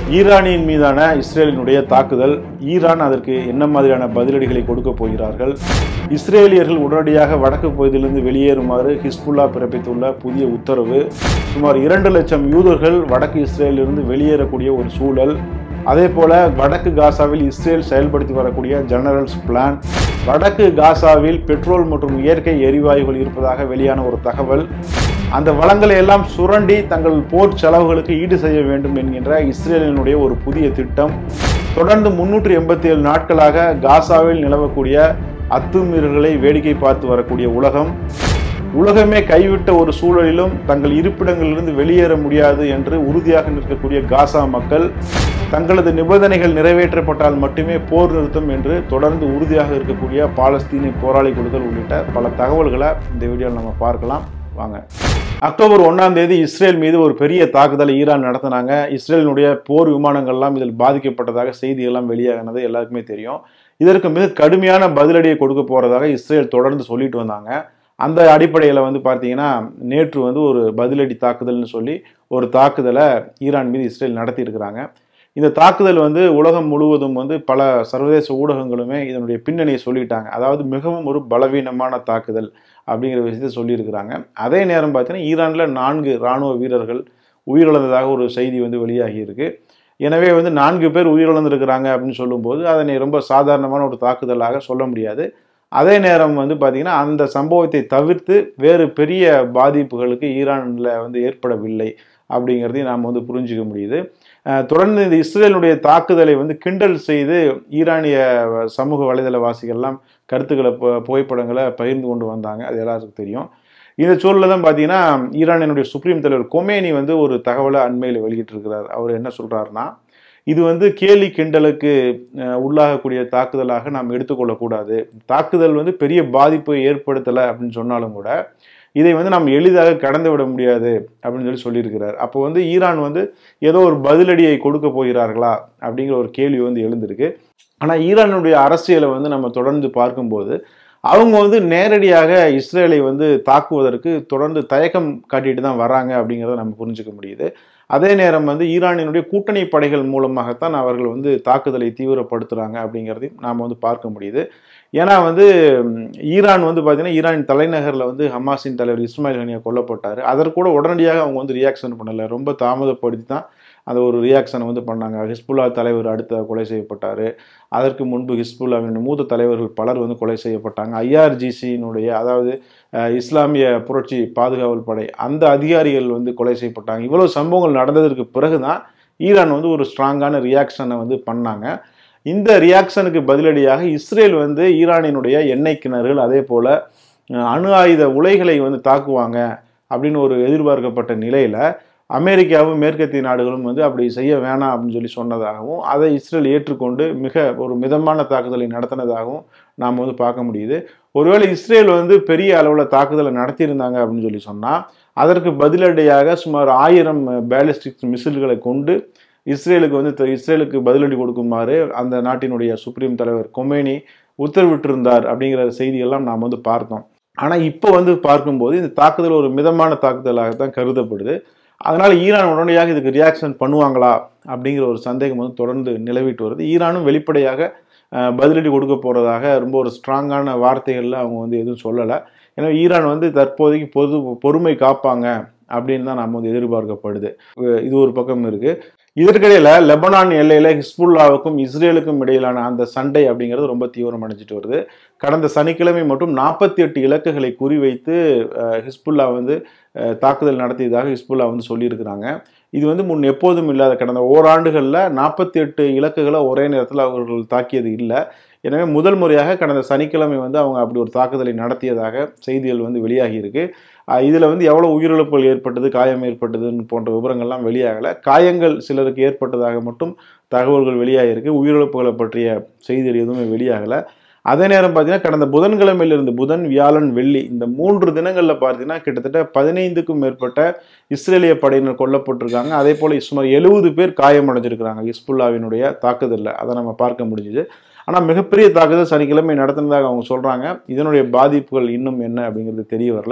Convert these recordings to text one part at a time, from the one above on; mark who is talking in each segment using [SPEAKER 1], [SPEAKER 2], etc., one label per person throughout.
[SPEAKER 1] ஈரானின் மீதான இஸ்ரேலினுடைய தாக்குதல் ஈரான் அதற்கு என்ன மாதிரியான பதிலடிகளை கொடுக்க போகிறார்கள் இஸ்ரேலியர்கள் உடனடியாக வடக்கு பகுதியிலிருந்து வெளியேறுமாறு ஹிஸ்புல்லா பிறப்பித்துள்ள புதிய உத்தரவு சுமார் இரண்டு லட்சம் யூதர்கள் வடக்கு இஸ்ரேலிலிருந்து வெளியேறக்கூடிய ஒரு சூழல் அதே போல வடக்கு காசாவில் இஸ்ரேல் செயல்படுத்தி வரக்கூடிய ஜெனரல்ஸ் பிளான் வடக்கு காசாவில் பெட்ரோல் மற்றும் இயற்கை எரிவாயுகள் இருப்பதாக வெளியான ஒரு தகவல் அந்த வளங்களை எல்லாம் சுரண்டி தங்கள் போர் செலவுகளுக்கு ஈடு செய்ய வேண்டும் என்கின்ற இஸ்ரேலினுடைய ஒரு புதிய திட்டம் தொடர்ந்து முன்னூற்றி எண்பத்தி ஏழு நாட்களாக காசாவில் நிலவக்கூடிய அத்துமீறல்களை வேடிக்கை பார்த்து வரக்கூடிய உலகம் உலகமே கைவிட்ட ஒரு சூழலிலும் தங்கள் இருப்பிடங்களிலிருந்து வெளியேற முடியாது என்று உறுதியாக நிற்கக்கூடிய காசா மக்கள் தங்களது நிபந்தனைகள் நிறைவேற்றப்பட்டால் மட்டுமே போர் நிறுத்தம் என்று தொடர்ந்து உறுதியாக இருக்கக்கூடிய பாலஸ்தீன போராளி குழுக்கள் உள்ளிட்ட பல தகவல்களை இந்த வீடியோவில் நம்ம பார்க்கலாம் வாங்க அக்டோபர் ஒன்றாம் தேதி இஸ்ரேல் மீது ஒரு பெரிய தாக்குதலை ஈரான் நடத்தினாங்க இஸ்ரேலினுடைய போர் விமானங்கள்லாம் இதில் பாதிக்கப்பட்டதாக செய்திகள்லாம் வெளியாகினது எல்லாருக்குமே தெரியும் இதற்கு மிக கடுமையான பதிலடியை கொடுக்க போறதாக இஸ்ரேல் தொடர்ந்து சொல்லிட்டு வந்தாங்க அந்த அடிப்படையில் வந்து பார்த்தீங்கன்னா நேற்று வந்து ஒரு பதிலடி தாக்குதல்னு சொல்லி ஒரு தாக்குதலை ஈரான் மீது இஸ்ரேல் நடத்தியிருக்கிறாங்க இந்த தாக்குதல் வந்து உலகம் முழுவதும் வந்து பல சர்வதேச ஊடகங்களுமே இதனுடைய பின்னணியை சொல்லிட்டாங்க அதாவது மிகவும் ஒரு பலவீனமான தாக்குதல் அப்படிங்கிற விஷயத்தை சொல்லியிருக்கிறாங்க அதே நேரம் பார்த்தீங்கன்னா ஈரானில் நான்கு இராணுவ வீரர்கள் உயிரிழந்ததாக ஒரு செய்தி வந்து வெளியாகி இருக்கு எனவே வந்து நான்கு பேர் உயிரிழந்திருக்கிறாங்க அப்படின்னு சொல்லும்போது அதனை ரொம்ப சாதாரணமான ஒரு தாக்குதலாக சொல்ல முடியாது அதே நேரம் வந்து பார்த்திங்கன்னா அந்த சம்பவத்தை தவிர்த்து வேறு பெரிய பாதிப்புகளுக்கு ஈரானில் வந்து ஏற்படவில்லை அப்படிங்கிறதையும் நாம் வந்து புரிஞ்சுக்க முடியுது தொடர்ந்து இந்த இஸ்ரேலுடைய தாக்குதலை வந்து கிண்டல் செய்து ஈரானிய சமூக வலைதளவாசிகள்லாம் கருத்துக்களை புகைப்படங்களை பகிர்ந்து கொண்டு வந்தாங்க அது எல்லாருக்கும் தெரியும் இந்த சூழலில் தான் பார்த்தீங்கன்னா ஈரானினுடைய சுப்ரீம் தலைவர் கொமேனி வந்து ஒரு தகவலை அண்மையில் வெளியிட்டிருக்கிறார் அவர் என்ன சொல்கிறாருன்னா இது வந்து கேலி கிண்டலுக்கு உள்ளாகக்கூடிய தாக்குதலாக நாம் எடுத்துக்கொள்ளக்கூடாது தாக்குதல் வந்து பெரிய பாதிப்பை ஏற்படுத்தலை அப்படின்னு சொன்னாலும் கூட இதை வந்து நாம் எளிதாக கடந்து விட முடியாது அப்படின்னு சொல்லி சொல்லியிருக்கிறார் அப்போ வந்து ஈரான் வந்து ஏதோ ஒரு பதிலடியை கொடுக்க போகிறார்களா அப்படிங்கிற ஒரு கேள்வி வந்து எழுந்திருக்கு ஆனால் ஈரானுடைய அரசியலை வந்து நம்ம தொடர்ந்து பார்க்கும்போது அவங்க வந்து நேரடியாக இஸ்ரேலை வந்து தாக்குவதற்கு தொடர்ந்து தயக்கம் காட்டிட்டு தான் வராங்க அப்படிங்கிறத நம்ம புரிஞ்சுக்க முடியுது அதே நேரம் வந்து ஈரானினுடைய கூட்டணி படைகள் மூலமாகத்தான் அவர்கள் வந்து தாக்குதலை தீவிரப்படுத்துகிறாங்க அப்படிங்கிறதையும் நாம் வந்து பார்க்க முடியுது ஏன்னா வந்து ஈரான் வந்து பார்த்தீங்கன்னா ஈரானின் தலைநகரில் வந்து ஹமாஸின் தலைவர் இஸ்மாயில் ஹனியா கொல்லப்பட்டார் அதற்கூட உடனடியாக அவங்க வந்து ரியாக்ஷன் பண்ணலை ரொம்ப தாமதப்படுத்தி தான் அந்த ஒரு ரியாக்ஷனை வந்து பண்ணாங்க ஹிஸ்புல்லா தலைவர் அடுத்த கொலை செய்யப்பட்டார் அதற்கு முன்பு ஹிஸ்புல்லாவின் மூத்த தலைவர்கள் பலர் வந்து கொலை செய்யப்பட்டாங்க ஐஆர்ஜிசியினுடைய அதாவது இஸ்லாமிய புரட்சி பாதுகாவல் படை அந்த அதிகாரிகள் வந்து கொலை செய்யப்பட்டாங்க இவ்வளோ சம்பவங்கள் நடந்ததற்கு பிறகு தான் ஈரான் வந்து ஒரு ஸ்ட்ராங்கான ரியாக்ஷனை வந்து பண்ணாங்க இந்த ரியாக்ஷனுக்கு பதிலடியாக இஸ்ரேல் வந்து ஈரானினுடைய எண்ணெய் கிணறுகள் அதே போல் அணு ஆயுத உலைகளை வந்து தாக்குவாங்க அப்படின்னு ஒரு எதிர்பார்க்கப்பட்ட நிலையில் அமெரிக்காவும் மேற்கத்திய நாடுகளும் வந்து அப்படி செய்ய வேணாம் அப்படின்னு சொல்லி சொன்னதாகவும் அதை இஸ்ரேல் ஏற்றுக்கொண்டு மிக ஒரு மிதமான தாக்குதலை நடத்தினதாகவும் நாம் வந்து பார்க்க முடியுது ஒருவேளை இஸ்ரேல் வந்து பெரிய அளவில் தாக்குதலை நடத்தியிருந்தாங்க அப்படின்னு சொல்லி சொன்னால் அதற்கு பதிலடியாக சுமார் ஆயிரம் பேலிஸ்டிக் மிசில்களை கொண்டு இஸ்ரேலுக்கு வந்து இஸ்ரேலுக்கு பதிலடி கொடுக்குமாறு அந்த நாட்டினுடைய சுப்ரீம் தலைவர் கொமேனி உத்தரவிட்டிருந்தார் அப்படிங்கிற செய்தியெல்லாம் நாம் வந்து பார்த்தோம் ஆனால் இப்போ வந்து பார்க்கும்போது இந்த தாக்குதல் ஒரு மிதமான தாக்குதலாகத்தான் கருதப்படுது அதனால் ஈரான் உடனடியாக இதுக்கு ரியாக்ஷன் பண்ணுவாங்களா அப்படிங்கிற ஒரு சந்தேகம் வந்து தொடர்ந்து நிலவிட்டு வருது ஈரானும் வெளிப்படையாக பதிலடி கொடுக்க போகிறதாக ரொம்ப ஒரு ஸ்ட்ராங்கான வார்த்தைகளில் அவங்க வந்து எதுவும் சொல்லலை ஏன்னா ஈரான் வந்து தற்போதைக்கு பொது பொறுமை காப்பாங்க அப்படின்னு தான் நம்ம வந்து எதிர்பார்க்கப்படுது இது ஒரு பக்கம் இருக்குது இதற்கிடையில் லெபனான் எல்லையில் ஹிஸ்புல்லாவுக்கும் இஸ்ரேலுக்கும் இடையிலான அந்த சண்டை அப்படிங்கிறது ரொம்ப தீவிரம் அடைஞ்சிட்டு வருது கடந்த சனிக்கிழமை மட்டும் நாற்பத்தி எட்டு இலக்குகளை குறிவைத்து ஹிஸ்புல்லா வந்து தாக்குதல் நடத்தியதாக ஹிஸ்புல்லா வந்து சொல்லியிருக்கிறாங்க இது வந்து முன் எப்போதும் இல்லாத கடந்த ஓராண்டுகளில் நாற்பத்தி எட்டு இலக்குகளை ஒரே நேரத்தில் அவர்கள் தாக்கியது இல்லை எனவே முதல் முறையாக கடந்த சனிக்கிழமை வந்து அவங்க அப்படி ஒரு தாக்குதலை நடத்தியதாக செய்திகள் வந்து வெளியாகி இருக்கு இதில் வந்து எவ்வளோ உயிரிழப்புகள் ஏற்பட்டது காயம் ஏற்பட்டதுன்னு போன்ற விவரங்கள்லாம் வெளியாகலை காயங்கள் சிலருக்கு ஏற்பட்டதாக மட்டும் தகவல்கள் வெளியாகிருக்கு உயிரிழப்புகளை பற்றிய செய்திகள் எதுவுமே வெளியாகலை அதே நேரம் பார்த்தீங்கன்னா கடந்த புதன்கிழமையிலிருந்து புதன் வியாழன் வெள்ளி இந்த மூன்று தினங்களில் பார்த்தீங்கன்னா கிட்டத்தட்ட பதினைந்துக்கும் மேற்பட்ட இஸ்ரேலிய படையினர் கொல்லப்பட்டிருக்காங்க அதே போல் சுமார் எழுபது பேர் காயமடைஞ்சிருக்கிறாங்க ஹிஸ்புல்லாவினுடைய தாக்குதலில் அதை நம்ம பார்க்க முடிஞ்சுது ஆனால் மிகப்பெரிய தாக்குதல் சனிக்கிழமை நடத்தினதாக அவங்க சொல்கிறாங்க இதனுடைய பாதிப்புகள் இன்னும் என்ன அப்படிங்கிறது தெரிய வரல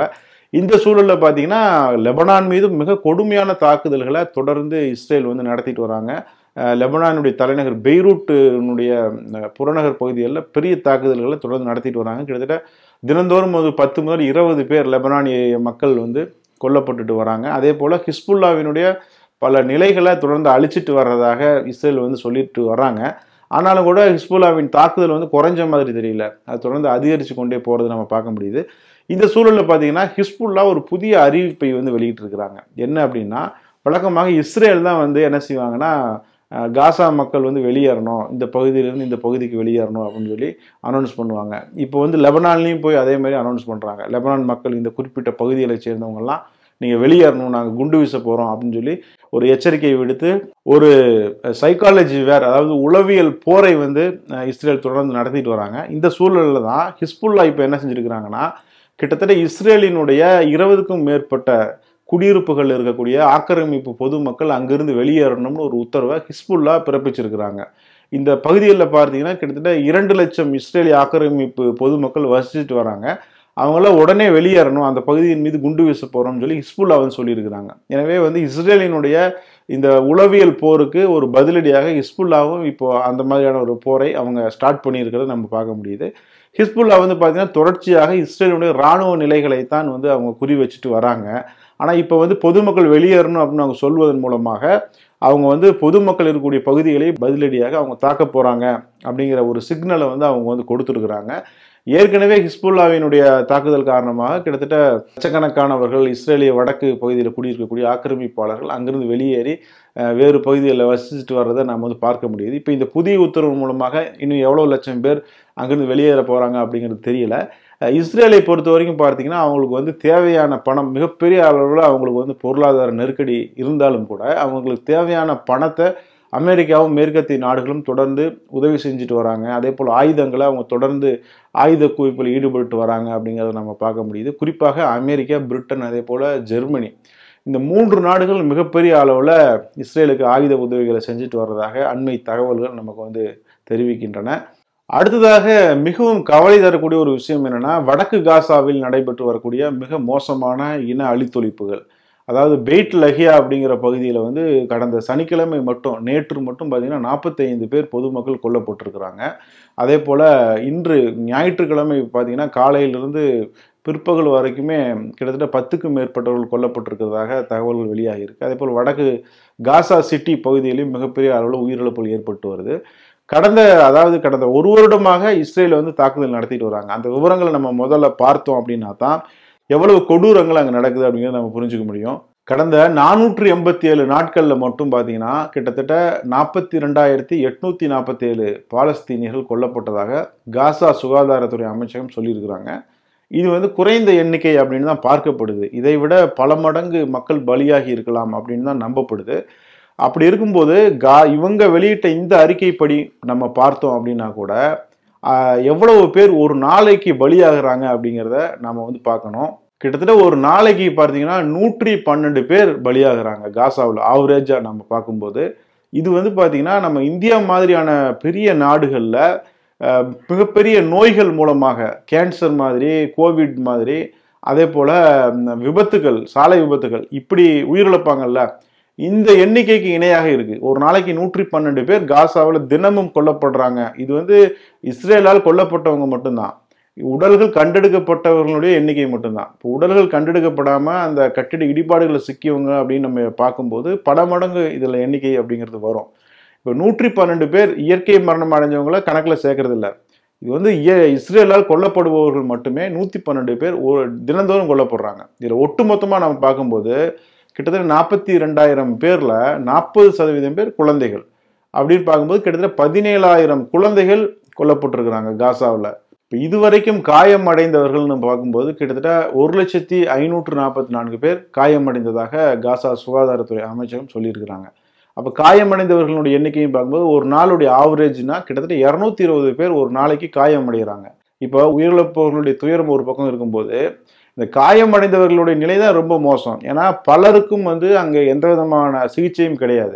[SPEAKER 1] இந்த சூழலில் பார்த்தீங்கன்னா லெபனான் மீது மிக கொடுமையான தாக்குதல்களை தொடர்ந்து இஸ்ரேல் வந்து நடத்திட்டு வராங்க அஹ் லெபனானுடைய தலைநகர் பெய்ரூட்டினுடைய அஹ், புறநகர் பகுதிகளில் பெரிய தாக்குதல்களை தொடர்ந்து நடத்திட்டு வராங்க கிட்டத்தட்ட தினந்தோறும் ஒரு பத்து முதல் இருபது பேர் லெபனானிய மக்கள் வந்து கொல்லப்பட்டுட்டு வராங்க அதே போல் ஹிஸ்புல்லாவினுடைய பல நிலைகளை தொடர்ந்து அழிச்சிட்டு வர்றதாக இஸ்ரேல் வந்து சொல்லிட்டு வராங்க ஆனாலும் கூட ஹிஸ்புல்லாவின் தாக்குதல் வந்து குறைஞ்ச மாதிரி தெரியல அது தொடர்ந்து அதிகரித்து கொண்டே போகிறது நம்ம பார்க்க முடியுது இந்த சூழலில் பார்த்தீங்கன்னா ஹிஸ்புல்லா ஒரு புதிய அறிவிப்பை வந்து வெளியிட்டிருக்கிறாங்க என்ன அப்படின்னா வழக்கமாக இஸ்ரேல் தான் வந்து என்ன செய்வாங்கன்னா அஹ், காசா மக்கள் வந்து வெளியேறணும் இந்த பகுதியிலேருந்து இந்த பகுதிக்கு வெளியேறணும் அப்படின்னு சொல்லி அனௌன்ஸ் பண்ணுவாங்க இப்போ வந்து லெபனான்லேயும் போய் அதே மாதிரி அனௌன்ஸ் பண்ணுறாங்க லெபனான் மக்கள் இந்த குறிப்பிட்ட பகுதிகளை சேர்ந்தவங்கலாம் நீங்கள் வெளியேறணும் நாங்கள் குண்டு வீச போகிறோம் அப்படின்னு சொல்லி ஒரு எச்சரிக்கையை விடுத்து ஒரு சைக்காலஜி வேர் அதாவது உளவியல் போரை வந்து அஹ், இஸ்ரேல் தொடர்ந்து நடத்திட்டு வராங்க இந்த சூழலில் தான் ஹிஸ்புல்லா இப்போ என்ன செஞ்சுருக்கிறாங்கன்னா கிட்டத்தட்ட இஸ்ரேலினுடைய இருபதுக்கும் மேற்பட்ட குடியிருப்புகள் இருக்கக்கூடிய ஆக்கிரமிப்பு பொதுமக்கள் அங்கிருந்து வெளியேறணும்னு ஒரு உத்தரவை ஹிஸ்புல்லா பிறப்பிச்சிருக்கிறாங்க இந்த பகுதிகளில் பார்த்தீங்கன்னா கிட்டத்தட்ட இரண்டு லட்சம் இஸ்ரேலி ஆக்கிரமிப்பு பொதுமக்கள் வசிச்சுட்டு வராங்க அவங்கள உடனே வெளியேறணும் அந்த பகுதியின் மீது குண்டு வீச போகிறோம்னு சொல்லி ஹிஸ்புல்லா வந்து சொல்லியிருக்கிறாங்க எனவே வந்து இஸ்ரேலினுடைய இந்த உளவியல் போருக்கு ஒரு பதிலடியாக ஹிஸ்புல்லாவும் இப்போ அந்த மாதிரியான ஒரு போரை அவங்க ஸ்டார்ட் பண்ணியிருக்கிறத நம்ம பார்க்க முடியுது ஹிஸ்புல்லா வந்து பார்த்தீங்கன்னா தொடர்ச்சியாக இஸ்ரேலுடைய இராணுவ நிலைகளை தான் வந்து அவங்க குறி வச்சுட்டு வராங்க ஆனால் இப்போ வந்து பொதுமக்கள் வெளியேறணும் அப்படின்னு அவங்க சொல்வதன் மூலமாக அவங்க வந்து பொதுமக்கள் இருக்கக்கூடிய பகுதிகளை பதிலடியாக அவங்க தாக்க போகிறாங்க அப்படிங்கிற ஒரு சிக்னலை வந்து அவங்க வந்து கொடுத்துருக்குறாங்க ஏற்கனவே ஹிஸ்புல்லாவினுடைய தாக்குதல் காரணமாக கிட்டத்தட்ட லட்சக்கணக்கானவர்கள் இஸ்ரேலிய வடக்கு பகுதியில் குடியிருக்கக்கூடிய ஆக்கிரமிப்பாளர்கள் அங்கிருந்து வெளியேறி அஹ், வேறு பகுதிகளில் வசிச்சுட்டு வர்றதை நாம் வந்து பார்க்க முடியுது இப்போ இந்த புதிய உத்தரவு மூலமாக இன்னும் எவ்வளோ லட்சம் பேர் அங்கிருந்து வெளியேற போகிறாங்க அப்படிங்கிறது தெரியல அஹ், இஸ்ரேலை பொறுத்த வரைக்கும் பார்த்தீங்கன்னா அவங்களுக்கு வந்து தேவையான பணம் மிகப்பெரிய அளவில் அவங்களுக்கு வந்து பொருளாதார நெருக்கடி இருந்தாலும் கூட அவங்களுக்கு தேவையான பணத்தை அமெரிக்காவும் மேற்கத்திய நாடுகளும் தொடர்ந்து உதவி செஞ்சுட்டு வராங்க அதே போல் ஆயுதங்களை அவங்க தொடர்ந்து ஆயுத குவிப்பில் ஈடுபட்டு வராங்க அப்படிங்கிறத நம்ம பார்க்க முடியுது குறிப்பாக அமெரிக்கா பிரிட்டன் அதே போல் ஜெர்மனி இந்த மூன்று நாடுகள் மிகப்பெரிய அளவில் இஸ்ரேலுக்கு ஆயுத உதவிகளை செஞ்சுட்டு வர்றதாக அண்மை தகவல்கள் நமக்கு வந்து தெரிவிக்கின்றன அடுத்ததாக மிகவும் கவலை தரக்கூடிய ஒரு விஷயம் என்னன்னா வடக்கு காசாவில் நடைபெற்று வரக்கூடிய மிக மோசமான இன அழித்தொழிப்புகள் அதாவது பெய்ட் லஹியா அப்படிங்கிற பகுதியில் வந்து கடந்த சனிக்கிழமை மட்டும் நேற்று மட்டும் பார்த்தீங்கன்னா நாற்பத்தைந்து பேர் பொதுமக்கள் கொல்லப்பட்டிருக்கிறாங்க அதே போல் இன்று ஞாயிற்றுக்கிழமை பார்த்தீங்கன்னா காலையிலிருந்து பிற்பகல் வரைக்குமே கிட்டத்தட்ட பத்துக்கும் மேற்பட்டவர்கள் கொல்லப்பட்டிருக்கிறதாக தகவல்கள் வெளியாகியிருக்கு அதே போல் வடக்கு காசா சிட்டி பகுதியிலையும் மிகப்பெரிய அளவில் உயிரிழப்புகள் ஏற்பட்டு வருது கடந்த அதாவது கடந்த ஒரு வருடமாக இஸ்ரேல் வந்து தாக்குதல் நடத்திட்டு வராங்க அந்த விவரங்களை நம்ம முதல்ல பார்த்தோம் அப்படின்னா தான் எவ்வளவு கொடூரங்கள் அங்கே நடக்குது அப்படிங்கிறத நம்ம புரிஞ்சுக்க முடியும் கடந்த நானூற்றி எண்பத்தி ஏழு நாட்களில் மட்டும் பார்த்தீங்கன்னா கிட்டத்தட்ட நாற்பத்தி ரெண்டாயிரத்தி எட்நூத்தி நாற்பத்தி ஏழு பாலஸ்தீனியர்கள் கொல்லப்பட்டதாக காசா சுகாதாரத்துறை அமைச்சகம் சொல்லியிருக்கிறாங்க இது வந்து குறைந்த எண்ணிக்கை அப்படின்னு தான் பார்க்கப்படுது இதை விட பல மடங்கு மக்கள் பலியாகி இருக்கலாம் அப்படின்னு தான் நம்பப்படுது அப்படி இருக்கும்போது கா இவங்க வெளியிட்ட இந்த அறிக்கைப்படி நம்ம பார்த்தோம் அப்படின்னா கூட ஆஹ், எவ்வளவு பேர் ஒரு நாளைக்கு பலியாகிறாங்க அப்படிங்கிறத நம்ம வந்து பார்க்கணும் கிட்டத்தட்ட ஒரு நாளைக்கு பார்த்தீங்கன்னா நூற்றி பன்னெண்டு பேர் பலியாகிறாங்க காசாவில் ஆவரேஜாக நம்ம பார்க்கும்போது இது வந்து பார்த்தீங்கன்னா நம்ம இந்தியா மாதிரியான பெரிய நாடுகளில் அஹ், மிகப்பெரிய நோய்கள் மூலமாக கேன்சர் மாதிரி கோவிட் மாதிரி அதே போல் விபத்துகள் சாலை விபத்துகள் இப்படி உயிரிழப்பாங்கல்ல இந்த எண்ணிக்கைக்கு இணையாக இருக்கு ஒரு நாளைக்கு நூற்றி பன்னெண்டு பேர் காசாவில் தினமும் கொல்லப்படுறாங்க இது வந்து இஸ்ரேலால் கொல்லப்பட்டவங்க மட்டும்தான் உடல்கள் கண்டெடுக்கப்பட்டவர்களுடைய எண்ணிக்கை மட்டும்தான் இப்போ உடல்கள் கண்டெடுக்கப்படாமல் அந்த கட்டிட இடிபாடுகளை சிக்கியவங்க அப்படின்னு நம்ம பார்க்கும்போது பல மடங்கு இதில் எண்ணிக்கை அப்படிங்கிறது வரும் இப்போ நூற்றி பன்னெண்டு பேர் இயற்கை மரணம் அடைஞ்சவங்கள கணக்கில் சேர்க்கறது இல்ல இது வந்து இய- இஸ்ரேலால் கொல்லப்படுபவர்கள் மட்டுமே நூற்றி பன்னெண்டு பேர் ஒரு தினந்தோறும் கொல்லப்படுறாங்க இதில் ஒட்டுமொத்தமாக நம்ம பார்க்கும்போது கிட்டத்தட்ட நாற்பத்தி ரெண்டாயிரம் பேரில் நாற்பது சதவீதம் பேர் குழந்தைகள் அப்படின்னு பார்க்கும்போது கிட்டத்தட்ட பதினேழாயிரம் குழந்தைகள் கொல்லப்பட்டிருக்கிறாங்க காசாவில் இப்போ இதுவரைக்கும் காயம் அடைந்தவர்கள்னு பார்க்கும்போது கிட்டத்தட்ட ஒரு லட்சத்தி ஐநூற்று நாற்பத்தி நான்கு பேர் காயமடைந்ததாக காசா சுகாதாரத்துறை அமைச்சகம் சொல்லியிருக்கிறாங்க அப்போ காயமடைந்தவர்களுடைய எண்ணிக்கையும் பார்க்கும்போது ஒரு நாளுடைய ஆவரேஜ்னா கிட்டத்தட்ட இரநூத்தி இருபது பேர் ஒரு நாளைக்கு காயமடைகிறாங்க இப்போ உயிரிழப்பவர்களுடைய துயரம் ஒரு பக்கம் இருக்கும்போது இந்த காயமடைந்தவர்களுடைய நிலை தான் ரொம்ப மோசம் ஏன்னா பலருக்கும் வந்து அங்கே எந்த விதமான சிகிச்சையும் கிடையாது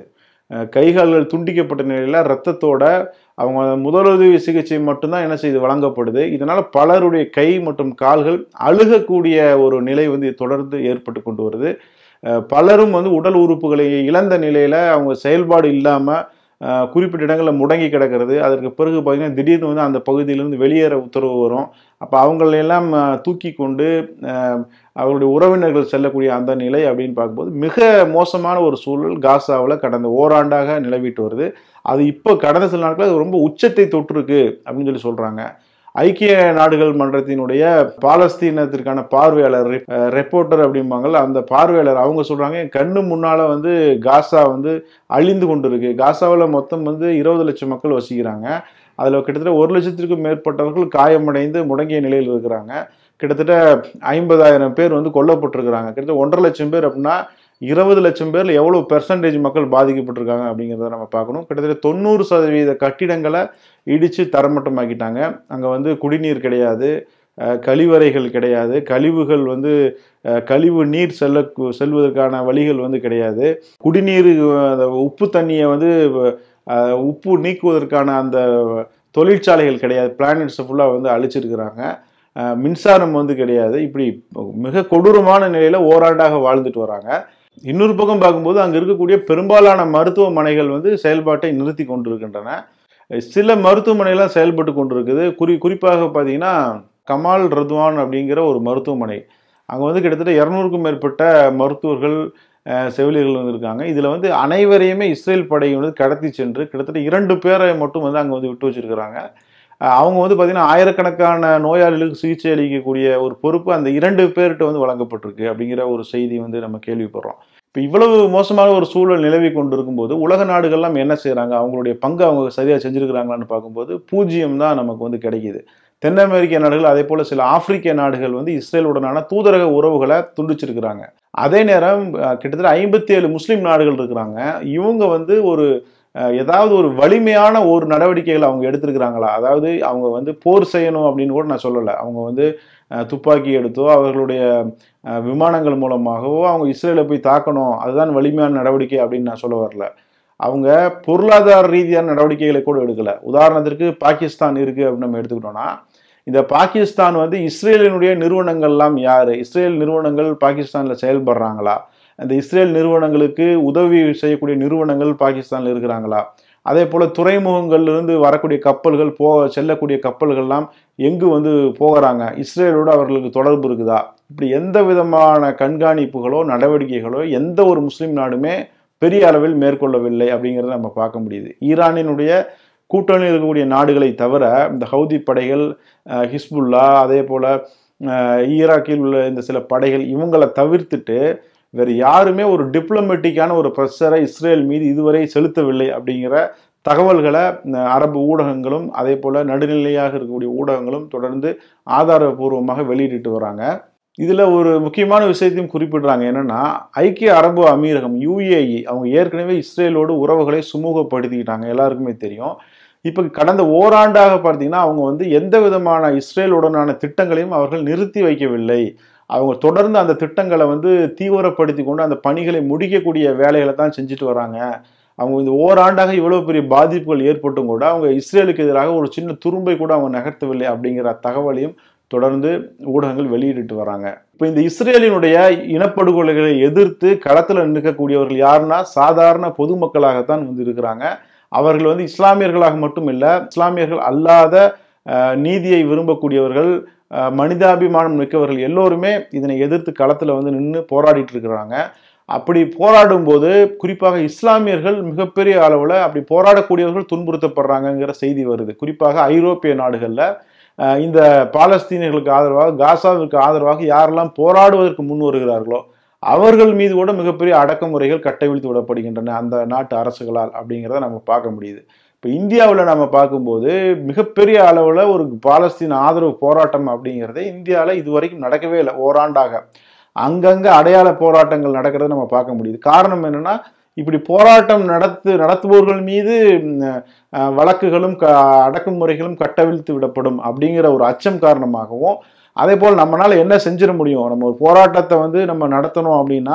[SPEAKER 1] அஹ், கைகால்கள் துண்டிக்கப்பட்ட நிலையில் ரத்தத்தோட அவங்க முதலுதவி சிகிச்சை மட்டும்தான் என்ன செய்து வழங்கப்படுது இதனால பலருடைய கை மற்றும் கால்கள் அழுகக்கூடிய ஒரு நிலை வந்து தொடர்ந்து ஏற்பட்டு கொண்டு வருது அஹ், பலரும் வந்து உடல் உறுப்புகளை இழந்த நிலையில அவங்க செயல்பாடு இல்லாம அஹ், குறிப்பிட்ட இடங்களில் முடங்கி கிடக்கிறது அதற்கு பிறகு பார்த்தீங்கன்னா திடீர்னு வந்து அந்த பகுதியிலிருந்து வெளியேற உத்தரவு வரும் அப்போ அவங்களெல்லாம் அஹ், தூக்கி கொண்டு அஹ், அவருடைய உறவினர்கள் செல்லக்கூடிய அந்த நிலை அப்படின்னு பார்க்கும்போது மிக மோசமான ஒரு சூழல் காசாவில் கடந்த ஓராண்டாக நிலவிட்டு வருது அது இப்போ கடந்த சில நாட்கள் அது ரொம்ப உச்சத்தை தொற்றுருக்கு அப்படின்னு சொல்லி சொல்றாங்க ஐக்கிய நாடுகள் மன்றத்தினுடைய பாலஸ்தீனத்திற்கான பார்வையாளர் ரெப்போர்ட்டர் அப்படிம்பாங்கல்ல அந்த பார்வையாளர் அவங்க சொல்றாங்க என் கண்ணு முன்னால வந்து காசா வந்து அழிந்து கொண்டு இருக்கு காசாவில் மொத்தம் வந்து இருபது லட்சம் மக்கள் வசிக்கிறாங்க அதில் கிட்டத்தட்ட ஒரு லட்சத்திற்கும் மேற்பட்டவர்கள் காயமடைந்து முடங்கிய நிலையில் இருக்கிறாங்க கிட்டத்தட்ட ஐம்பதாயிரம் பேர் வந்து கொல்லப்பட்டிருக்கிறாங்க கிட்டத்தட்ட ஒன்றரை லட்சம் பேர் அப்படின்னா இருபது லட்சம் பேர்ல எவ்வளவு பெர்சன்டேஜ் மக்கள் பாதிக்கப்பட்டிருக்காங்க அப்படிங்கிறத நம்ம பார்க்கணும் கிட்டத்தட்ட தொண்ணூறு சதவீத கட்டிடங்களை இடிச்சு தரமட்டமாக்கிட்டாங்க அங்க வந்து குடிநீர் கிடையாது அஹ், கழிவறைகள் கிடையாது கழிவுகள் வந்து அஹ், கழிவு நீர் செல்ல செல்வதற்கான வழிகள் வந்து கிடையாது குடிநீர் அஹ், அந்த உப்பு தண்ணியை வந்து அஹ், உப்பு நீக்குவதற்கான அந்த தொழிற்சாலைகள் கிடையாது பிளானட்ஸை ஃபுல்லாக வந்து அழிச்சிருக்கிறாங்க அஹ், மின்சாரம் வந்து கிடையாது இப்படி மிக கொடூரமான நிலையில ஓராண்டாக வாழ்ந்துட்டு வராங்க இன்னொரு பக்கம் பார்க்கும்போது அங்க இருக்கக்கூடிய பெரும்பாலான மருத்துவமனைகள் வந்து செயல்பாட்டை நிறுத்தி கொண்டிருக்கின்றன சில மருத்துவமனைகள்லாம் செயல்பட்டு கொண்டிருக்குது குறி குறிப்பாக பார்த்தீங்கன்னா கமால் ரத்வான் அப்படிங்கிற ஒரு மருத்துவமனை அங்கே வந்து கிட்டத்தட்ட இரநூறுக்கும் மேற்பட்ட மருத்துவர்கள் அஹ், செவிலியர்கள் வந்து இருக்காங்க இதில் வந்து அனைவரையுமே இஸ்ரேல் படை வந்து கடத்தி சென்று கிட்டத்தட்ட இரண்டு பேரை மட்டும் வந்து அங்கே வந்து விட்டு வச்சிருக்கிறாங்க அஹ், அவங்க வந்து பார்த்தீங்கன்னா ஆயிரக்கணக்கான நோயாளிகளுக்கு சிகிச்சை அளிக்கக்கூடிய ஒரு பொறுப்பு அந்த இரண்டு பேர்கிட்ட வந்து வழங்கப்பட்டிருக்கு அப்படிங்கிற ஒரு செய்தி வந்து நம்ம கேள்விப்படுறோம் இப்போ இவ்வளவு மோசமான ஒரு சூழல் நிலவி கொண்டிருக்கும் போது உலக நாடுகள்லாம் என்ன செய்கிறாங்க அவங்களுடைய பங்கு அவங்க சரியாக செஞ்சுருக்கிறாங்களான்னு பார்க்கும்போது பூஜ்ஜியம் தான் நமக்கு வந்து கிடைக்குது தென் அமெரிக்க நாடுகள் அதே போல சில ஆப்பிரிக்க நாடுகள் வந்து இஸ்ரேலுடனான தூதரக உறவுகளை துண்டிச்சிருக்கிறாங்க அதே நேரம் அஹ், கிட்டத்தட்ட ஐம்பத்தி ஏழு முஸ்லீம் நாடுகள் இருக்கிறாங்க இவங்க வந்து ஒரு அஹ், ஏதாவது ஒரு வலிமையான ஒரு நடவடிக்கைகள் அவங்க எடுத்திருக்கிறாங்களா அதாவது அவங்க வந்து போர் செய்யணும் அப்படின்னு கூட நான் சொல்லலை அவங்க வந்து அஹ், துப்பாக்கி எடுத்தோ அவர்களுடைய அஹ், விமானங்கள் மூலமாகவோ அவங்க இஸ்ரேலை போய் தாக்கணும் அதுதான் வலிமையான நடவடிக்கை அப்படின்னு நான் சொல்ல வரல அவங்க பொருளாதார ரீதியான நடவடிக்கைகளை கூட எடுக்கல உதாரணத்திற்கு பாகிஸ்தான் இருக்கு அப்படின்னு நம்ம எடுத்துக்கிட்டோம்னா இந்த பாகிஸ்தான் வந்து இஸ்ரேலினுடைய நிறுவனங்கள்லாம் யாரு இஸ்ரேல் நிறுவனங்கள் பாகிஸ்தான்ல செயல்படுறாங்களா அந்த இஸ்ரேல் நிறுவனங்களுக்கு உதவி செய்யக்கூடிய நிறுவனங்கள் பாகிஸ்தான்ல இருக்கிறாங்களா அதே போல துறைமுகங்கள்ல இருந்து வரக்கூடிய கப்பல்கள் போ செல்லக்கூடிய கப்பல்கள்லாம் எங்கு வந்து போகிறாங்க இஸ்ரேலோடு அவர்களுக்கு தொடர்பு இருக்குதா இப்படி எந்த விதமான கண்காணிப்புகளோ நடவடிக்கைகளோ எந்த ஒரு முஸ்லீம் நாடுமே பெரிய அளவில் மேற்கொள்ளவில்லை அப்படிங்கிறத நம்ம பார்க்க முடியுது ஈரானினுடைய கூட்டணியில் இருக்கக்கூடிய நாடுகளை தவிர இந்த ஹவுதி படைகள் அஹ், ஹிஸ்புல்லா அதே போல அஹ், ஈராக்கில் உள்ள இந்த சில படைகள் இவங்களை தவிர்த்துட்டு வேறு யாருமே ஒரு டிப்ளமேட்டிக்கான ஒரு ப்ரெஷரை இஸ்ரேல் மீது இதுவரை செலுத்தவில்லை அப்படிங்கிற தகவல்களை அஹ், அரபு ஊடகங்களும் அதே போல நடுநிலையாக இருக்கக்கூடிய ஊடகங்களும் தொடர்ந்து ஆதாரபூர்வமாக வெளியிட்டு வராங்க இதுல ஒரு முக்கியமான விஷயத்தையும் குறிப்பிடுறாங்க என்னன்னா ஐக்கிய அரபு அமீரகம் யுஏஇ அவங்க ஏற்கனவே இஸ்ரேலோடு உறவுகளை சுமூகப்படுத்திக்கிட்டாங்க எல்லாருக்குமே தெரியும் இப்போ கடந்த ஓராண்டாக பார்த்தீங்கன்னா அவங்க வந்து எந்த விதமான இஸ்ரேலுடனான திட்டங்களையும் அவர்கள் நிறுத்தி வைக்கவில்லை அவங்க தொடர்ந்து அந்த திட்டங்களை வந்து தீவிரப்படுத்தி கொண்டு அந்த பணிகளை முடிக்கக்கூடிய வேலைகளை தான் செஞ்சுட்டு வராங்க அவங்க இந்த ஓராண்டாக இவ்வளவு பெரிய பாதிப்புகள் ஏற்பட்டும் கூட அவங்க இஸ்ரேலுக்கு எதிராக ஒரு சின்ன துரும்பை கூட அவங்க நகர்த்தவில்லை அப்படிங்கிற தகவலையும் தொடர்ந்து ஊடகங்கள் வெளியிட்டு வராங்க இப்போ இந்த இஸ்ரேலினுடைய இனப்படுகொலைகளை எதிர்த்து களத்தில் நிற்கக்கூடியவர்கள் யாருன்னா சாதாரண பொதுமக்களாகத்தான் வந்து இருக்கிறாங்க அவர்கள் வந்து இஸ்லாமியர்களாக மட்டும் இல்லை இஸ்லாமியர்கள் அல்லாத அஹ், நீதியை விரும்பக்கூடியவர்கள் அஹ், மனிதாபிமானம் மிக்கவர்கள் எல்லோருமே இதனை எதிர்த்து களத்தில் வந்து நின்று போராடிட்டு இருக்கிறாங்க அப்படி போராடும் போது குறிப்பாக இஸ்லாமியர்கள் மிகப்பெரிய அளவில் அப்படி போராடக்கூடியவர்கள் துன்புறுத்தப்படுறாங்கங்கிற செய்தி வருது குறிப்பாக ஐரோப்பிய நாடுகளில் அஹ், இந்த பாலஸ்தீனியர்களுக்கு ஆதரவாக காசாவிற்கு ஆதரவாக யாரெல்லாம் போராடுவதற்கு முன் வருகிறார்களோ அவர்கள் மீது கூட மிகப்பெரிய அடக்குமுறைகள் கட்டவிழ்த்து விடப்படுகின்றன அந்த நாட்டு அரசுகளால் அப்படிங்கிறத நம்ம பார்க்க முடியுது இப்போ இந்தியாவில் நம்ம பார்க்கும்போது மிகப்பெரிய அளவில் ஒரு பாலஸ்தீன் ஆதரவு போராட்டம் அப்படிங்கிறதே இந்தியாவில் இதுவரைக்கும் நடக்கவே இல்லை ஓராண்டாக அங்கங்கே அடையாள போராட்டங்கள் நடக்கிறத நம்ம பார்க்க முடியுது காரணம் என்னன்னா இப்படி போராட்டம் நடத்து நடத்துபவர்கள் மீது ம், அஹ், வழக்குகளும் க அடக்குமுறைகளும் கட்டவிழ்த்து விடப்படும் அப்படிங்கிற ஒரு அச்சம் காரணமாகவும் அதே போல் நம்மளால என்ன செஞ்சிட முடியும் நம்ம ஒரு போராட்டத்தை வந்து நம்ம நடத்தணும் அப்படின்னா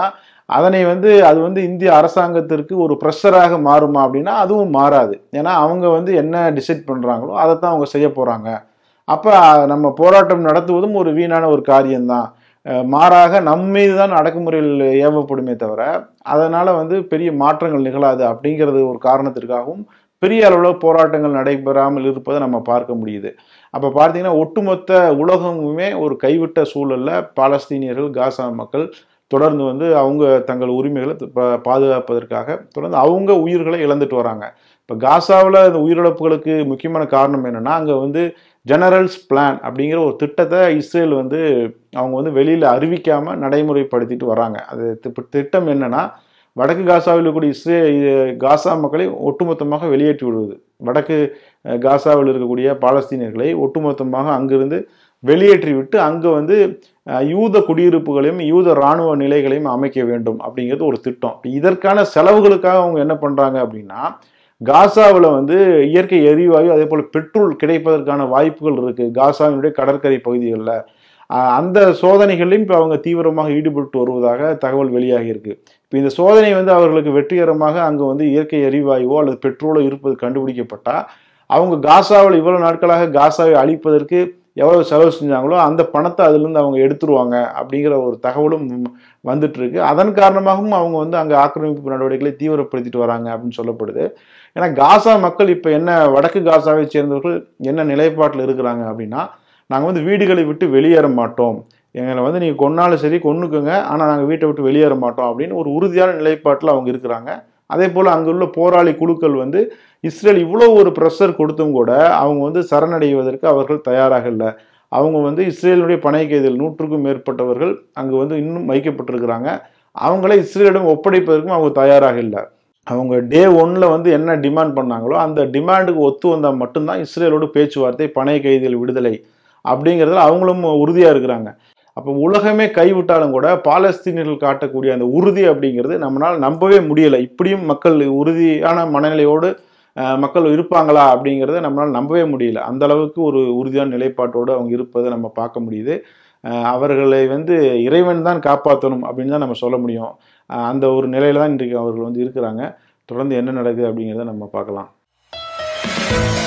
[SPEAKER 1] அதனை வந்து அது வந்து இந்திய அரசாங்கத்திற்கு ஒரு ப்ரெஷராக மாறுமா அப்படின்னா அதுவும் மாறாது ஏன்னா அவங்க வந்து என்ன டிசைட் பண்ணுறாங்களோ அதை தான் அவங்க செய்ய போகிறாங்க அப்போ நம்ம போராட்டம் நடத்துவதும் ஒரு வீணான ஒரு காரியம்தான் அஹ் மாறாக நம் மீது தான் அடக்குமுறையில் ஏவப்படுமே தவிர அதனால் வந்து பெரிய மாற்றங்கள் நிகழாது அப்படிங்கிறது ஒரு காரணத்திற்காகவும் பெரிய அளவில் போராட்டங்கள் நடைபெறாமல் இருப்பதை நம்ம பார்க்க முடியுது அப்போ பார்த்தீங்கன்னா ஒட்டுமொத்த உலகமுமே ஒரு கைவிட்ட சூழலில் பாலஸ்தீனியர்கள் காசா மக்கள் தொடர்ந்து வந்து அவங்க தங்கள் உரிமைகளை பா- பாதுகாப்பதற்காக தொடர்ந்து அவங்க உயிர்களை இழந்துட்டு வராங்க இப்போ காசாவில் இந்த உயிரிழப்புகளுக்கு முக்கியமான காரணம் என்னன்னா அங்கே வந்து ஜெனரல்ஸ் பிளான் அப்படிங்கிற ஒரு திட்டத்தை இஸ்ரேல் வந்து அவங்க வந்து வெளியில் அறிவிக்காமல் நடைமுறைப்படுத்திட்டு வராங்க அது தி- திட்டம் என்னன்னா வடக்கு காசாவில் இருக்கக்கூடிய இஸ்ரே காசா மக்களை ஒட்டுமொத்தமாக வெளியேற்றி விடுவது வடக்கு அஹ், காசாவில் இருக்கக்கூடிய பாலஸ்தீனியர்களை ஒட்டுமொத்தமாக அங்கிருந்து வெளியேற்றி விட்டு அங்கே வந்து அஹ், யூத குடியிருப்புகளையும் யூத இராணுவ நிலைகளையும் அமைக்க வேண்டும் அப்படிங்கிறது ஒரு திட்டம் இதற்கான செலவுகளுக்காக அவங்க என்ன பண்ணுறாங்க அப்படின்னா காசாவில் வந்து இயற்கை எரிவாயு அதே போல் பெட்ரோல் கிடைப்பதற்கான வாய்ப்புகள் இருக்குது காசாவினுடைய கடற்கரை பகுதிகளில் அந்த சோதனைகளிலும் இப்போ அவங்க தீவிரமாக ஈடுபட்டு வருவதாக தகவல் வெளியாகி இருக்கு இப்போ இந்த சோதனை வந்து அவர்களுக்கு வெற்றிகரமாக அங்கே வந்து இயற்கை எரிவாயுவோ அல்லது பெட்ரோலோ இருப்பது கண்டுபிடிக்கப்பட்டா அவங்க காசாவில் இவ்வளவு நாட்களாக காசாவை அழிப்பதற்கு எவ்வளவு செலவு செஞ்சாங்களோ அந்த பணத்தை அதிலிருந்து அவங்க எடுத்துருவாங்க அப்படிங்கிற ஒரு தகவலும் வந்துட்டு இருக்கு அதன் காரணமாகவும் அவங்க வந்து அங்கே ஆக்கிரமிப்பு நடவடிக்கைகளை தீவிரப்படுத்திட்டு வராங்க அப்படின்னு சொல்லப்படுது ஏன்னா காசா மக்கள் இப்போ என்ன வடக்கு காசாவை சேர்ந்தவர்கள் என்ன நிலைப்பாட்டில் இருக்கிறாங்க அப்படின்னா நாங்கள் வந்து வீடுகளை விட்டு வெளியேற மாட்டோம் எங்களை வந்து நீங்கள் கொன்னாலும் சரி கொன்னுக்குங்க ஆனால் நாங்கள் வீட்டை விட்டு வெளியேற மாட்டோம் அப்படின்னு ஒரு உறுதியான நிலைப்பாட்டில் அவங்க இருக்கிறாங்க அதே போல் அங்குள்ள போராளி குழுக்கள் வந்து இஸ்ரேல் இவ்வளோ ஒரு ப்ரெஷர் கொடுத்தும் கூட அவங்க வந்து சரணடைவதற்கு அவர்கள் தயாராக இல்லை அவங்க வந்து இஸ்ரேலுடைய பனை கைதில் நூற்றுக்கும் மேற்பட்டவர்கள் அங்கே வந்து இன்னும் வைக்கப்பட்டிருக்கிறாங்க அவங்கள இஸ்ரேலிடம் ஒப்படைப்பதற்கும் அவங்க தயாராக இல்லை அவங்க டே ஒன்ல வந்து என்ன டிமாண்ட் பண்ணாங்களோ அந்த டிமாண்டுக்கு ஒத்து வந்தால் மட்டும்தான் இஸ்ரேலோட பேச்சுவார்த்தை பனை கைதிகள் விடுதலை அப்படிங்கிறதுல அவங்களும் உறுதியாக இருக்கிறாங்க அப்போ உலகமே கைவிட்டாலும் கூட பாலஸ்தீனியர்கள் காட்டக்கூடிய அந்த உறுதி அப்படிங்கிறது நம்மளால் நம்பவே முடியலை இப்படியும் மக்கள் உறுதியான மனநிலையோடு அஹ், மக்கள் இருப்பாங்களா அப்படிங்கிறத நம்மளால் நம்பவே முடியல அந்த அளவுக்கு ஒரு உறுதியான நிலைப்பாட்டோடு அவங்க இருப்பதை நம்ம பார்க்க முடியுது அஹ், அவர்களை வந்து இறைவன் தான் காப்பாற்றணும் அப்படின்னு தான் நம்ம சொல்ல முடியும் அஹ், அந்த ஒரு நிலையில தான் இன்றைக்கு அவர்கள் வந்து இருக்கிறாங்க தொடர்ந்து என்ன நடக்குது அப்படிங்கிறத நம்ம பார்க்கலாம்